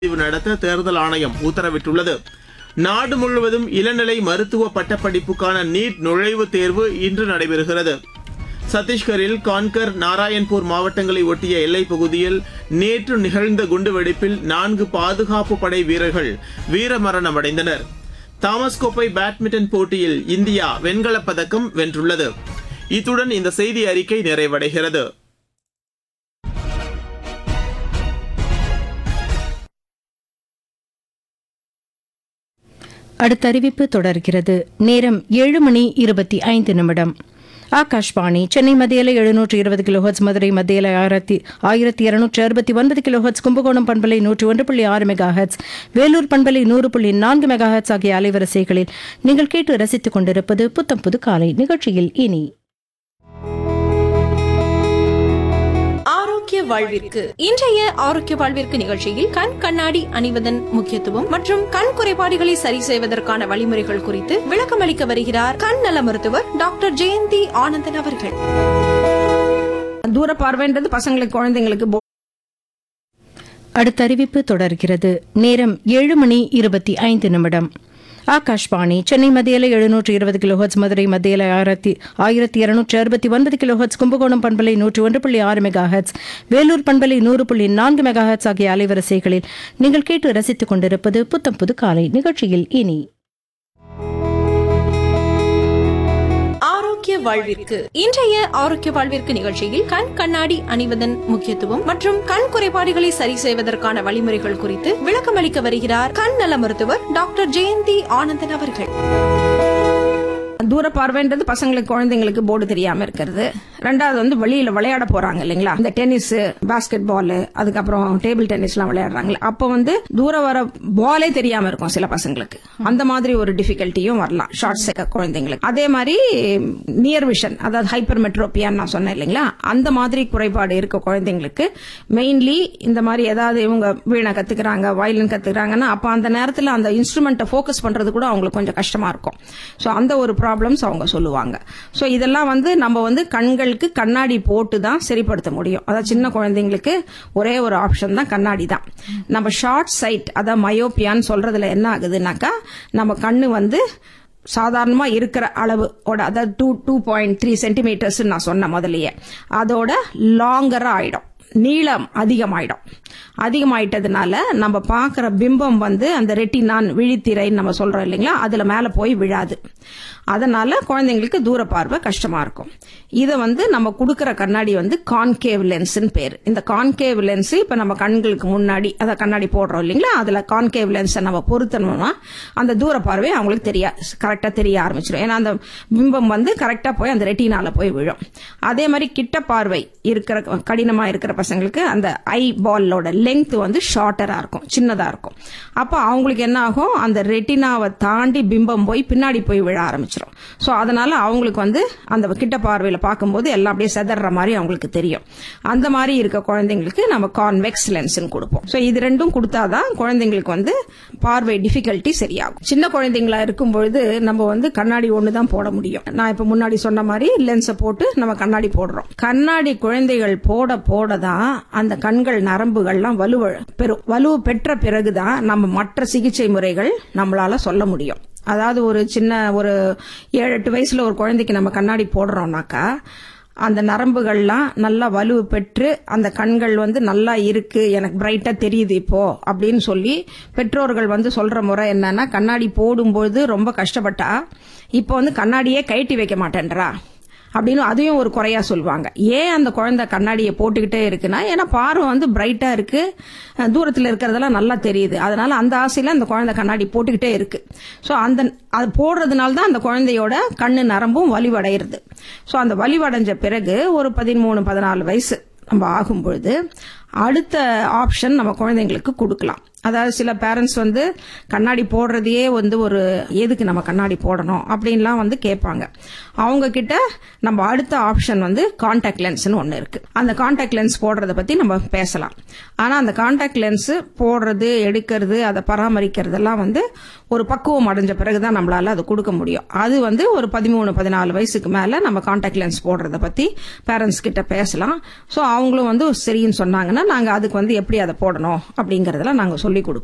தேர்வு நடத்த தேர்தல் ஆணையம் உத்தரவிட்டுள்ளது நாடு முழுவதும் இளநிலை மருத்துவ பட்டப்படிப்புக்கான நீட் நுழைவுத் தேர்வு இன்று நடைபெறுகிறது சத்தீஸ்கரில் கான்கர் நாராயண்பூர் மாவட்டங்களை ஒட்டிய எல்லைப் பகுதியில் நேற்று நிகழ்ந்த குண்டுவெடிப்பில் நான்கு பாதுகாப்பு படை வீரர்கள் வீரமரணம் அடைந்தனர் தாமஸ் கோப்பை பேட்மிண்டன் போட்டியில் இந்தியா வெண்கலப் பதக்கம் வென்றுள்ளது இத்துடன் இந்த செய்தி அறிக்கை நிறைவடைகிறது அடுத்த அறிவிப்பு தொடர்கிறது நேரம் ஏழு மணி இருபத்தி ஐந்து நிமிடம் ஆகாஷ்வாணி சென்னை மத்தியில எழுநூற்று இருபது கிலோஹர்ட்ஸ் மதுரை மத்தியில ஆயிரத்தி ஆயிரத்தி இருநூற்று அறுபத்தி ஒன்பது கிலோஹர்ட்ஸ் கும்பகோணம் பண்பலை நூற்றி ஒன்று புள்ளி ஆறு மெகா ஹெட்ஸ் வேலூர் பண்பலை நூறு புள்ளி நான்கு மெகா ஹெட்ஸ் ஆகிய அலைவரிசைகளில் நீங்கள் கேட்டு ரசித்துக் கொண்டிருப்பது புத்தம் புது காலை நிகழ்ச்சியில் இனி ஆரோக்கிய வாழ்விற்கு இன்றைய ஆரோக்கிய வாழ்விற்கு நிகழ்ச்சியில் கண் கண்ணாடி அணிவதன் முக்கியத்துவம் மற்றும் கண் குறைபாடுகளை சரி செய்வதற்கான வழிமுறைகள் குறித்து விளக்கமளிக்க வருகிறார் கண் நல மருத்துவர் டாக்டர் ஜெயந்தி ஆனந்தன் அவர்கள் தூர பார்வைன்றது பசங்களுக்கு குழந்தைங்களுக்கு போ- அடுத்த அறிவிப்பு தொடர்கிறது நேரம் ஏழு மணி இருபத்தி ஐந்து நிமிடம் ஆகாஷ்வாணி சென்னை மத்தியில எழுநூற்று இருபது கிலோஹர்ட்ஸ் மதுரை மத்தியில ஆயிரத்தி ஆயிரத்தி இருநூற்று அறுபத்தி ஒன்பது கிலோஹர்ட்ஸ் கும்பகோணம் பண்பலை நூற்றி ஒன்று புள்ளி ஆறு மெகா ஹெட்ஸ் வேலூர் பண்பலை நூறு புள்ளி நான்கு மெகா ஹெட்ஸ் ஆகிய அலைவரிசைகளில் நீங்கள் கேட்டு ரசித்துக் கொண்டிருப்பது புத்தம் புது காலை நிகழ்ச்சியில் இனி ஆரோக்கிய வாழ்விற்கு இன்றைய ஆரோக்கிய வாழ்விற்கு நிகழ்ச்சியில் கண் கண்ணாடி அணிவதன் முக்கியத்துவம் மற்றும் கண் குறைபாடுகளை சரி செய்வதற்கான வழிமுறைகள் குறித்து விளக்கமளிக்க வருகிறார் கண் நல மருத்துவர் டாக்டர் ஜெயந்தி ஆனந்தன் அவர்கள் தூர பார்வைன்றது பசங்களுக்கு குழந்தைங்களுக்கு போர்டு தெரியாம இருக்கிறது ரெண்டாவது வந்து வெளியில விளையாட போறாங்க இல்லைங்களா இந்த டென்னிஸ் பாஸ்கெட் பால் அதுக்கப்புறம் டேபிள் டென்னிஸ் எல்லாம் விளையாடுறாங்களே அப்ப வந்து தூர வர பாலே தெரியாம இருக்கும் சில பசங்களுக்கு அந்த மாதிரி ஒரு டிஃபிகல்ட்டியும் வரலாம் ஷார்ட் செக்க குழந்தைங்களுக்கு அதே மாதிரி நியர் விஷன் அதாவது ஹைப்பர் மெட்ரோபியான்னு நான் சொன்னேன் இல்லைங்களா அந்த மாதிரி குறைபாடு இருக்க குழந்தைங்களுக்கு மெயின்லி இந்த மாதிரி ஏதாவது இவங்க வீணை கத்துக்கிறாங்க வயலின் கத்துக்கிறாங்கன்னா அப்ப அந்த நேரத்துல அந்த இன்ஸ்ட்ருமெண்ட்டை ஃபோக்கஸ் பண்றது கூட அவங்களுக்கு கொஞ்சம் கஷ்டமா இருக்கும் ஸோ அந்த ஒரு ப்ராப்ளம்ஸ் அவங்க சொல்லுவாங்க ஸோ இதெல்லாம் வந்து நம்ம வந்து கண்களுக்கு கண்ணாடி போட்டு தான் சரிப்படுத்த முடியும் அதாவது சின்ன குழந்தைங்களுக்கு ஒரே ஒரு ஆப்ஷன் தான் கண்ணாடி தான் நம்ம ஷார்ட் சைட் அதாவது மயோப்பியான்னு சொல்றதுல என்ன ஆகுதுனாக்கா நம்ம கண்ணு வந்து சாதாரணமா இருக்கிற அளவு அதாவது two two point three centimetres நான் சொன்ன முதல்லயே அதோட லாங்கரா ஆயிடும் நீளம் அதிகமாயிடும் அதிகமாயிட்டதுனால நம்ம பார்க்குற பிம்பம் வந்து அந்த ரெட்டினான் விழித்திரைன்னு நம்ம சொல்றோம் இல்லைங்களா அதுல மேல போய் விழாது அதனால குழந்தைங்களுக்கு தூர பார்வை கஷ்டமா இருக்கும் இதை வந்து நம்ம கொடுக்கிற கண்ணாடி வந்து கான்கேவ் லென்ஸ்னு பேர் இந்த கான்கேவ் லென்ஸ் இப்ப நம்ம கண்களுக்கு முன்னாடி அதை கண்ணாடி போடுறோம் இல்லைங்களா அதுல கான்கேவ் லென்ஸை நம்ம பொருத்தணும்னா அந்த தூர பார்வை அவங்களுக்கு தெரிய கரெக்டா தெரிய ஆரம்பிச்சிடும் ஏன்னா அந்த பிம்பம் வந்து கரெக்டா போய் அந்த ரெட்டினால போய் விழும் அதே மாதிரி கிட்ட பார்வை இருக்கிற கடினமா இருக்கிற பசங்களுக்கு அந்த ஐ பாலோட லெங்த் வந்து ஷார்ட்டரா இருக்கும் சின்னதா இருக்கும் அப்போ அவங்களுக்கு என்ன ஆகும் அந்த ரெட்டினாவை தாண்டி பிம்பம் போய் பின்னாடி போய் விழ ஆரம்பிச்சிடும் ஸோ அதனால அவங்களுக்கு வந்து அந்த கிட்ட பார்வையில பார்க்கும்போது எல்லாம் அப்படியே செதற மாதிரி அவங்களுக்கு தெரியும் அந்த மாதிரி இருக்க குழந்தைங்களுக்கு நம்ம கான்வெக்ஸ் லென்ஸ்னு கொடுப்போம் ஸோ இது ரெண்டும் கொடுத்தாதான் குழந்தைங்களுக்கு வந்து பார்வை டிஃபிகல்ட்டி சரியாகும் சின்ன குழந்தைங்களா இருக்கும் பொழுது நம்ம வந்து கண்ணாடி ஒன்று தான் போட முடியும் நான் இப்ப முன்னாடி சொன்ன மாதிரி லென்ஸை போட்டு நம்ம கண்ணாடி போடுறோம் கண்ணாடி குழந்தைகள் போட போட தான் அந்த கண்கள் நரம்புகள்லாம் வலுவ பெறும் வலு பெற்ற பிறகுதான் நம்ம மற்ற சிகிச்சை முறைகள் நம்மளால சொல்ல முடியும் அதாவது ஒரு சின்ன ஒரு ஏழு எட்டு வயசுல ஒரு குழந்தைக்கு நம்ம கண்ணாடி போடுறோம்னாக்கா அந்த நரம்புகள்லாம் நல்லா வலு பெற்று அந்த கண்கள் வந்து நல்லா இருக்கு எனக்கு பிரைட்டா தெரியுது இப்போ அப்படின்னு சொல்லி பெற்றோர்கள் வந்து சொல்ற முறை என்னன்னா கண்ணாடி போடும்போது ரொம்ப கஷ்டப்பட்டா இப்போ வந்து கண்ணாடியே கழட்டி வைக்க மாட்டேன்றா அப்படின்னு அதையும் ஒரு குறையா சொல்லுவாங்க ஏன் அந்த குழந்தை கண்ணாடியை போட்டுக்கிட்டே இருக்குன்னா ஏன்னா பார்வை வந்து பிரைட்டா இருக்கு அஹ் தூரத்துல இருக்கிறதெல்லாம் நல்லா தெரியுது அதனால அந்த ஆசையில அந்த குழந்தை கண்ணாடி போட்டுக்கிட்டே இருக்கு ஸோ அந்த அது போடுறதுனால தான் அந்த குழந்தையோட கண்ணு நரம்பும் வலிவடைகிறது ஸோ அந்த வலிவடைஞ்ச பிறகு ஒரு பதிமூணு பதினாலு வயசு நம்ம ஆகும் பொழுது அடுத்த ஆப்ஷன் நம்ம குழந்தைங்களுக்கு கொடுக்கலாம் அதாவது சில பேரண்ட்ஸ் வந்து கண்ணாடி போடுறதையே வந்து ஒரு எதுக்கு நம்ம கண்ணாடி போடணும் அப்படின்லாம் வந்து கேட்பாங்க அவங்க கிட்ட நம்ம அடுத்த ஆப்ஷன் வந்து காண்டாக்ட் லென்ஸ்னு ஒன்று இருக்கு அந்த காண்டாக்ட் லென்ஸ் போடுறத பத்தி நம்ம பேசலாம் ஆனா அந்த காண்டாக்ட் லென்ஸ் போடுறது எடுக்கிறது அதை பராமரிக்கிறதெல்லாம் வந்து ஒரு பக்குவம் அடைஞ்ச பிறகுதான் நம்மளால அது கொடுக்க முடியும் அது வந்து ஒரு பதிமூணு பதினாலு வயசுக்கு மேல நம்ம காண்டாக்ட் லென்ஸ் போடுறத பத்தி பேரண்ட்ஸ் கிட்ட பேசலாம் ஸோ அவங்களும் வந்து சரின்னு சொன்னாங்கன்னா நாங்க அதுக்கு வந்து எப்படி அதை போடணும் அப்படிங்கறதெல்லாம் நாங்க சொல்லி கொடுப்போம்